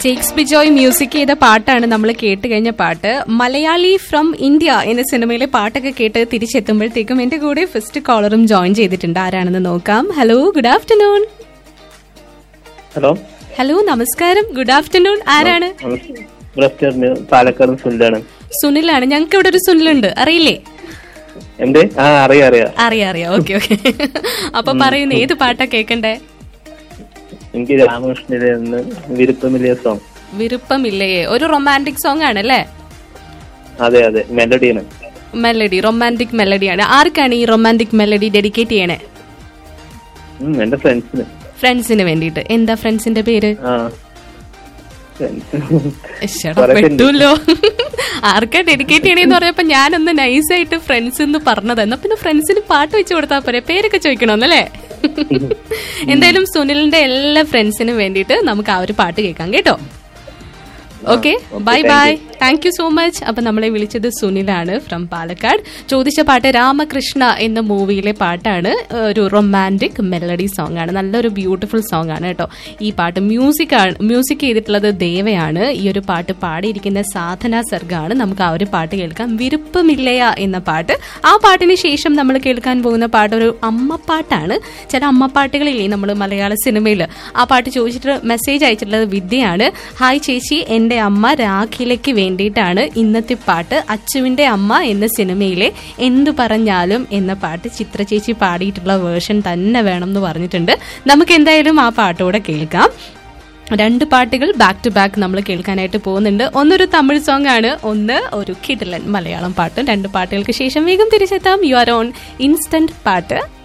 ജെയ്ക്സ് Bijoy music ചെയ്ത പാട്ടാണ് നമ്മൾ കേട്ട് കഴിഞ്ഞ പാട്ട് മലയാളി ഫ്രം ഇന്ത്യ എന്ന സിനിമയിലെ പാട്ടൊക്കെ കേട്ട് തിരിച്ചെത്തുമ്പോഴത്തേക്കും എന്റെ കൂടെ ഫസ്റ്റ് കോളറും ജോയിൻ ചെയ്തിട്ടുണ്ട് ആരാണെന്ന് നോക്കാം hello good afternoon hello hello നമസ്കാരം ഗുഡ് ആഫ്റ്റർനൂൺ ആരാണ് ഗുഡ് ആഫ്റ്റർനൂൺ പാലക്കാട് സുനിലാണ് സുനിലാണ് ഞങ്ങൾക്ക് ഇവിടെ ഒരു സുനിലുണ്ട് അറിയില്ലേ എന്ത് ആ അറിയാം അറിയാം അറിയാം അറിയാം ഓക്കെ ഓക്കെ അപ്പൊ പറയുന്ന ഏത് പാട്ടാ കേക്കണ്ടേ എനിക്ക് രാമകൃഷ്ണനിലെ നിന്ന് വിരുപ്പമില്ലേ സോങ് വിരുപ്പമില്ലയേ ഒരു റൊമാൻറ്റിക് സോങ് ആണല്ലേ അതെ അതെ മെലഡിയാണ് മെലഡി റൊമാൻറ്റിക് മെലഡിയാണ് ആർക്കാണ് ഈ റൊമാൻറ്റിക് മെലഡി ഡെഡിക്കേറ്റ് ചെയ്യണേ ഉം, എന്റെ ഫ്രണ്ട്സിന് ഫ്രണ്ട്സിന് വേണ്ടിയിട്ട് എന്താ ഫ്രണ്ട്സിന്റെ പേര് ആ ഫ്രണ്ട്സ് ശ്ശെടാ, കുറെ പേരുണ്ട്. പെട്ടുല്ലോ ആർക്കാ ഡെഡിക്കേറ്റ് ചെയ്യണേന്ന് പറഞ്ഞപ്പോ ഞാനൊന്ന് നൈസായിട്ട് ഫ്രണ്ട്സ് എന്ന് പറഞ്ഞത് എന്നാ പിന്നെ ഫ്രണ്ട്സിന് പാട്ട് വെച്ച് കൊടുത്താൽ പോരെ പേരൊക്കെ ചോദിക്കണമെന്നല്ലേ എന്തായാലും സുനിലിന്റെ എല്ലാ ഫ്രണ്ട്സിനും വേണ്ടിയിട്ട് നമുക്ക് ആ ഒരു പാട്ട് കേൾക്കാം കേട്ടോ okay bye bye thank you so much അപ്പൊ നമ്മളെ വിളിച്ചത് സുനിലാണ് ഫ്രം പാലക്കാട് ചോദിച്ച പാട്ട് രാമകൃഷ്ണ എന്ന മൂവിയിലെ പാട്ടാണ് ഒരു റൊമാൻറ്റിക് മെലഡി സോങ് ആണ് നല്ലൊരു ബ്യൂട്ടിഫുൾ സോങ് ആണ് കേട്ടോ ഈ പാട്ട് മ്യൂസിക് ആണ് മ്യൂസിക് ചെയ്തിട്ടുള്ളത് ദേവയാണ് ഈ ഒരു പാട്ട് പാടിയിരിക്കുന്ന സാധന സർഗാണ് നമുക്ക് ആ ഒരു പാട്ട് കേൾക്കാം വിരുപ്പമില്ലയ എന്ന പാട്ട് ആ പാട്ടിന് ശേഷം നമ്മൾ കേൾക്കാൻ പോകുന്ന പാട്ട് ഒരു അമ്മപ്പാട്ടാണ് ചില അമ്മപ്പാട്ടുകളില്ലേ നമ്മൾ മലയാള സിനിമയിൽ ആ പാട്ട് ചോദിച്ചിട്ട് മെസ്സേജ് അയച്ചിട്ടുള്ളത് വിദ്യയാണ് ഹായ് ചേച്ചി എന്റെ അമ്മ രാഖിലയ്ക്ക് വേണ്ടിയിട്ടാണ് ഇന്നത്തെ പാട്ട് അച്ചുവിന്റെ അമ്മ എന്ന സിനിമയിലെ എന്തു പറഞ്ഞാലും എന്ന പാട്ട് ചിത്ര ചേച്ചി പാടിയിട്ടുള്ള വേർഷൻ തന്നെ വേണം എന്ന് പറഞ്ഞിട്ടുണ്ട് നമുക്ക് എന്തായാലും ആ പാട്ടോടെ കേൾക്കാം രണ്ട് പാട്ടുകൾ ബാക്ക് ടു ബാക്ക് നമ്മൾ കേൾക്കാനായിട്ട് പോകുന്നുണ്ട് ഒന്നൊരു തമിഴ് സോങ് ആണ് ഒന്ന് ഒരു കിടലൻ മലയാളം പാട്ടും രണ്ട് പാട്ടുകൾക്ക് ശേഷം വേഗം തിരിച്ചെത്താം യു ആർ ഓൺ ഇൻസ്റ്റന്റ് പാട്ട്